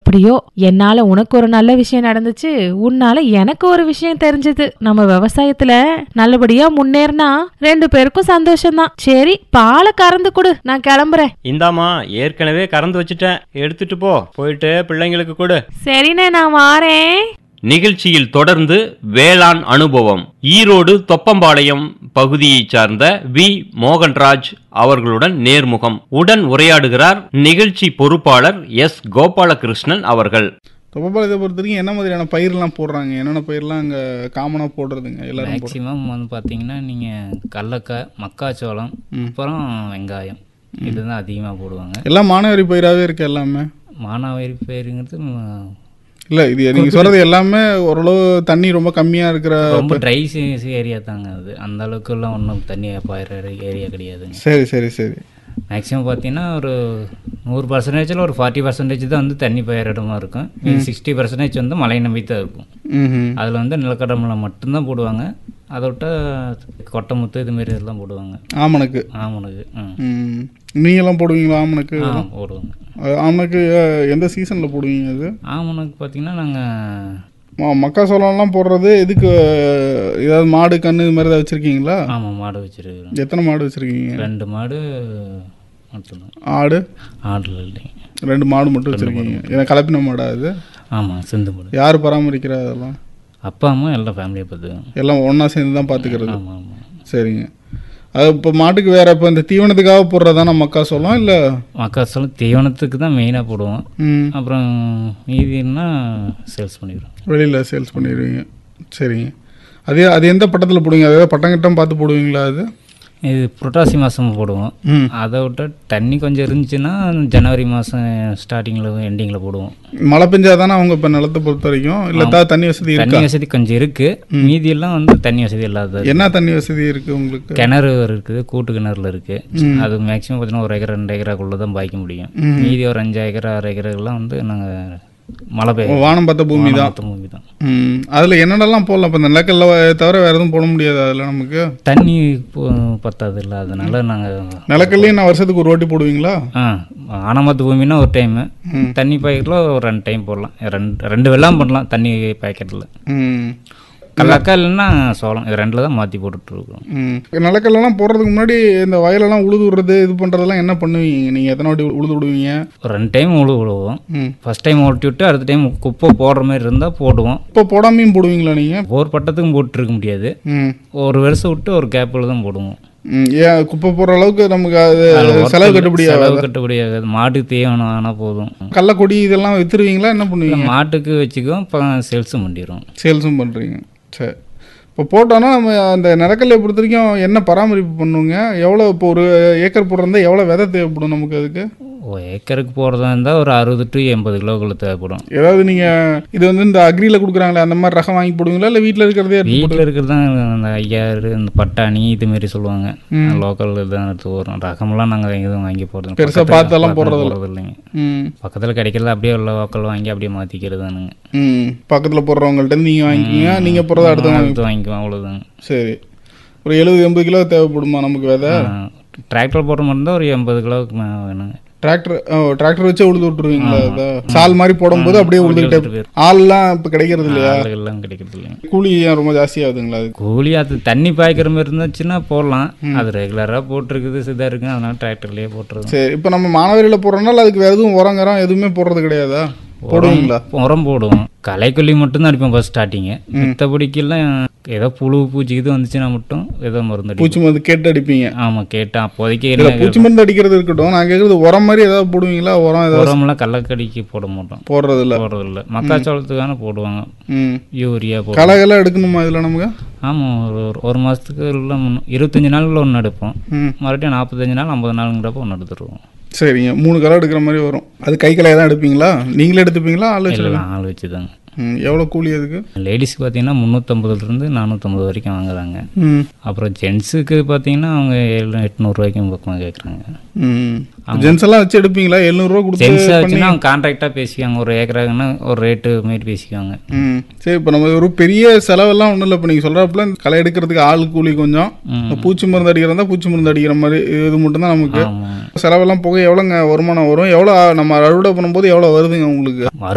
எப்படியோ என்னால உனக்கு ஒரு நல்ல விஷயம் நடந்துச்சு உன்னால எனக்கு ஒரு விஷயம் தெரிஞ்சது நம்ம விவசாயத்துல நல்லபடியா முன்னேறினா ரெண்டு பேருக்கும் சந்தோஷம்தான் சரி பாலை கறந்து கொடு நான் கிளம்புறேன் இந்தாம்மா ஏற்கனவே கறந்து வச்சுட்டேன் எடுத்துட்டு போ போயிட்டு பிள்ளைங்களுக்கு கொடு சரிண்ணே நான் வாரேன் நிகழ்ச்சியில் தொடர்ந்து வேளாண் அனுபவம் ஈரோடு தொப்பம்பாளையம் பகுதியைச் சார்ந்த வி மோகன்ராஜ் அவர்களுடன் நேர்முகம் உடன் உரையாடுகிறார் நிகழ்ச்சி பொறுப்பாளர் எஸ் கோபாலகிருஷ்ணன் அவர்கள் தொப்பப்பாளையத்தை பொறுத்த வரைக்கும் என்ன மாதிரியான பயிர்லாம் போடுறாங்க என்னென்ன பயிர்லாம் அங்கே காமனாக போடுறதுங்க எல்லாரும் போடுறாங்க மேக்ஸிமம் வந்து பார்த்தீங்கன்னா நீங்கள் கடலக்காய் மக்காச்சோளம் அப்புறம் வெங்காயம் இதுதான் அதிகமாக போடுவாங்க எல்லாம் மானவரி பயிராகவே இருக்கு எல்லாமே மானாவாரி பயிருங்கிறது ம், இல்லை இது நீங்கள் சொல்கிறது எல்லாமே ஓரளவு தண்ணி ரொம்ப கம்மியாக இருக்கிற ரொம்ப ட்ரை ஏரியா தாங்க அது அந்த அளவுக்குலாம் ஒன்றும் தண்ணி பாயிற ஏரியா கிடையாதுங்க சரி சரி சரி மேக்ஸிமம் பார்த்தீங்கன்னா ஒரு நூறு பர்சன்டேஜில் ஒரு ஃபார்ட்டி பர்சன்டேஜ் தான் வந்து தண்ணி பயிர் இடமா இருக்கும் மீதி சிக்ஸ்டி பர்சன்டேஜ் வந்து மழை நம்பி தான் இருக்கும் ம் அதில் வந்து நிலக்கடலை மட்டும்தான் போடுவாங்க அதை விட்டா கொட்டைமுத்து இதுமாரி இதெல்லாம் போடுவாங்க ஆமணக்கு ஆமணுக்கு ம் ம் நீங்களாம் போடுவீங்களா ஆமணக்கு ஆ போடுவாங்க அஹ் ஆமணக்கு அஹ், எந்த சீசனில் போடுவீங்க அது ஆமணுக்கு பார்த்தீங்கன்னா நாங்கள் ம- மக்காசோளம்லாம் போடுறது எதுக்கு அஹ், ஏதாவது மாடு கன்று இது மாதிரி ஏதாவது வச்சுருக்கீங்களா ஆமாம் மாடு வச்சுருக்கிறோம் எத்தனை மாடு வச்சுருக்கீங்க ரெண்டு மாடு மட்டும்தான் ஆடு ஆடில் இல்லைங்க ரெண்டு மாடு மட்டும் வச்சுருக்கீங்க ஏன்னா கலப்பின மாடா அது ஆமாம் சிந்து மாடு யார் பராமரிக்கிறா அதெல்லாம் அப்பா அம்மா எல்லாம் ஃபேமிலியை பார்த்துக்குவோம் எல்லாம் ஒன்றா சேர்ந்து தான் பார்த்துக்கிறது ஆமாம் ஆமாம் சரிங்க அது இப்போ மாட்டுக்கு வேற இப்போ இந்த தீவனத்துக்காக போடுறதான மக்கா சோளம் இல்லை மக்காசோளம் தீவனத்துக்கு தான் மெயினாக போடுவோம் ம் அப்புறம் மீதின்னா சேல்ஸ் பண்ணிடுவோம் வெளியில் சேல்ஸ் பண்ணிடுவீங்க சரிங்க அதே அது எந்த பட்டத்தில் போடுவீங்க அதாவது பட்டங்கிட்டம் பார்த்து போடுவீங்களா அது இது புரட்டாசி மாதம் போடுவோம் ம் அதை விட்டு தண்ணி கொஞ்சம் இருந்துச்சுன்னா ஜனவரி மாதம் ஸ்டார்டிங்கில் எண்டிங்கில் போடுவோம் மழை பெஞ்சாதானே அவங்க இப்போ நிலத்தை பொறுத்த வரைக்கும் இல்லை தான் தண்ணி வசதி இருக்கா தண்ணி வசதி கொஞ்சம் இருக்குது மீதியெல்லாம் வந்து தண்ணி வசதி இல்லாத என்ன தண்ணி வசதி இருக்குது உங்களுக்கு கிணறு இருக்குது கூட்டு கிணறுல இருக்குது அது மேக்ஸிமம் பார்த்தீங்கன்னா ஒரு ஏக்கர் ரெண்டு ஏக்கராக்குள்ளே தான் பாய்க்க முடியும் மீதி ஒரு அஞ்சு ஏக்கர் ஆறு ஏக்கரெல்லாம் வந்து நாங்கள் மழை ஓ, பெய்யும் வானம் பார்த்த பூமி தான் மொத்த பூமி தான் ம் அதில் என்னென்னலாம் போடலாம் இப்போ இந்த நிலக்கல்ல தவிர வேறு எதுவும் போட முடியாது அதில் நமக்கு தண்ணி போ- பத்தாது இல்லை அதனால நாங்கள் நிலக்கல்லையும் நான் வருஷத்துக்கு ஒரு வாட்டி போடுவீங்களா ஆ ஆனமத்து பூமின்னா ஒரு டைமு தண்ணி பாக்கெட்டில் ஒரு ரெண்டு டைம் போடலாம் ரெண்டு ரெண்டு வெள்ளாம் பண்ணலாம் தண்ணி பாக்கெட்டில் ம் கடலக்கா இல்லைன்னா சோளம் இது ரெண்டில் தான் மாற்றி போட்டுட்ருக்கோம் ம் நிலக்கல்லாம் போடுறதுக்கு முன்னாடி இந்த வயலெல்லாம் உழுது விடுறது இது பண்ணுறதெல்லாம் என்ன பண்ணுவீங்க நீங்கள் எத்தனை வாட்டி உழுது விடுவீங்க ஒரு ரெண்டு டைம் உழு விடுவோம் ம் ஃபஸ்ட் டைம் ஓட்டி விட்டு அடுத்த டைம் குப்பை போடுற மாதிரி இருந்தால் போடுவோம் இப்போ போடாமையும் போடுவீங்களா நீங்கள் ஒவ்வொரு பட்டத்துக்கும் போட்டுருக்க முடியாது ம் ஒரு வருஷம் விட்டு ஒரு கேப்பில் தான் போடுவோம் ம் ஏன் குப்பை போடுற அளவுக்கு நமக்கு அது அதுல செலவு ஒருத்தர் கட்டுப்படி செலவு கட்டுப்படி ஆகாது மாட்டுக்கு தீவனம் ஆனால் போதும் கள்ளக்கொடி இதெல்லாம் வித்துருவீங்களா என்ன பண்ணுவீங்க மாட்டுக்கு வச்சுக்குவோம் இப்போ சேல்ஸும் பண்ணிடுவோம் சேல்ஸும் பண்ணுறீங்க சரி இப்போ போட்டோன்னா நம்ம அந்த நிலக்கல்லை பொறுத்த வரைக்கும் என்ன பராமரிப்பு பண்ணுங்க எவ்வளோ இப்போ ஒரு ஏக்கர் போடுறதா எவ்வளோ விதை தேவைப்படும் நமக்கு அதுக்கு ஒரு ஏக்கருக்கு போகிறதா இருந்தால் ஒரு அறுபது டு எண்பது கிலோக்குள்ள தேவைப்படும் ஏதாவது நீங்கள் இது வந்து இந்த அக்ரியில் கொடுக்குறாங்களே அந்த மாதிரி ரகம் வாங்கி போடுவீங்களா இல்லை வீட்டில் இருக்கிறதே எடுத்து வீட்டில் இருக்கிறது தான் அந்த ஐயாறு இந்த பட்டாணி இதுமாரி சொல்லுவாங்க லோக்கல் இதுதான் எடுத்து வரும் ரகம்லாம் நாங்கள் எதுவும் வாங்கி போடுறது பெருசா பார்த்தெல்லாம் போடுறது போடுறது இல்லைங்க ம் பக்கத்தில் கிடைக்கிறது அப்படியே உள்ள லோக்கல் வாங்கி அப்படியே மாற்றிக்கிறது தானுங்க ம் பக்கத்தில் போடுறவங்கள்ட்ட நீங்கள் வாங்கிக்கிங்க நீங்கள் போடுறத அடுத்து வாங்கி அடுத்து வாங்கிக்குவோம் அவ்வளோதாங்க சரி ஒரு எழுபது எண்பது கிலோ தேவைப்படுமா நமக்கு விதை டிராக்டர் போடுற மாதிரி இருந்தால் ஒரு எண்பது கிலோவுக்கு மேலே வேணுங்க டிராக்டர் டிராக்டர் வச்சே உழுது விட்டுருவீங்களா அதை சால் மாதிரி போடும்போது அப்படியே உழுதுகிட்டே உழுதுட்டு போயிரும். ஆள்லாம் இப்போ கிடைக்கிறது இல்லையா ஆளுகள்லாம் கிடைக்கிறது இல்லைங்க கூலி ஏன் ரொம்ப ஜாஸ்தியாகுதுங்களா அது கூலி அது தண்ணி பாய்க்கிற மாதிரி இருந்துச்சுன்னா போடலாம் அது ரெகுலராக போட்டிருக்குது சிதா இருக்குது அதனால டிராக்டர்லேயே போட்டுருவோம் சரி இப்போ நம்ம மாணவரியில் போடுறோம்னால அதுக்கு வேறு எதுவும் உரங்கரம் எதுவுமே போடுறது கிடையாதா போடுவீங்களா உரம் போடுவோம் களைக்கொல்லி மட்டும்தான் அடிப்போம் ஃபஸ்ட் ஸ்டார்டிங்கு மற்றபடிக்கெல்லாம் ஏதோ புழு பூச்சி இது வந்துச்சுன்னா மட்டும் ஏதோ மருந்து அடிப்போம் பூச்சி மருந்து கேட்டு அடிப்பீங்க ஆமாம் கேட்டேன் அப்போதைக்கு இல்லை என்ன பூச்சி மருந்து அடிக்கிறது இருக்கட்டும் நான் கேட்குறது உரம் மாதிரி ஏதாவது போடுவீங்களா உரம் ஏதாவது உரம்லாம் கள்ளக்கடிக்கு போட மாட்டோம் போடுறது இல்லை போடுறது இல்லை மக்காச்சோளத்துக்கான போடுவாங்க ம் யூரியா போடுவோம் களைகள்லாம் எடுக்கணுமா இதில் நமக்கு ஆமாம் ஒரு ஒரு- ஒரு மாதத்துக்கு இல்லை முன்ன- இருபத்தஞ்சி நாளில் ஒன்று எடுப்போம் ம் மறுபடியும் நாற்பத்தஞ்சு நாள் ஐம்பது நாளுங்கிறப்ப ஒன்று எடுத்துருவோம் சரிங்க மூணு களை எடுக்கிற மாதிரி வரும் அது கை கலையை தான் எடுப்பீங்களா நீங்களே எடுத்துப்பீங்களா ஆள் வச்சு இல்லை ஆள் வச்சு தாங்க ம் எவ்வளோ கூலி அதுக்கு லேடிஸ்க்கு பார்த்தீங்கன்னா முந்நூற்றம்பதுலேருந்து நானூற்றம்பது வரைக்கும் வாங்குறாங்க ம் அப்புறம் ஜென்ஸுக்கு பார்த்தீங்கன்னா அவங்க ஏழு எட்நூறுவாய்க்கும் பக்கமாக கேட்குறாங்க ம் ஜென்ஸ் எல்லாம் வச்சு எடுப்பீங்களா எழுநூறுவா கொடுத்து ஜென்ஸ் ஆச்சுன்னா அவங்க கான்ட்ராக்டாக பேசிக்குவாங்க ஒரு ஏக்கராங்கன்னா ஒரு ரேட்டு மாரி பேசிக்குவாங்க ம் சரி இப்போ நம்ம ஒரு பெரிய செலவெல்லாம் ஒன்றும் இல்லை இப்போ நீங்கள் சொல்கிறப்பல களை எடுக்கிறதுக்கு ஆள் கூலி கொஞ்சம் இந்த பூச்சி மருந்து அடிக்கிறதா பூச்சி மருந்து அடிக்கிற மாதிரி இது மட்டும்தான் நமக்கு ஆமாம் செலவெல்லாம் போக எவ்வளோங்க வருமானம் வரும் எவ்வளோ நம்ம அறுவடை பண்ணும்போது எவ்வளோ வருதுங்க உங்களுக்கு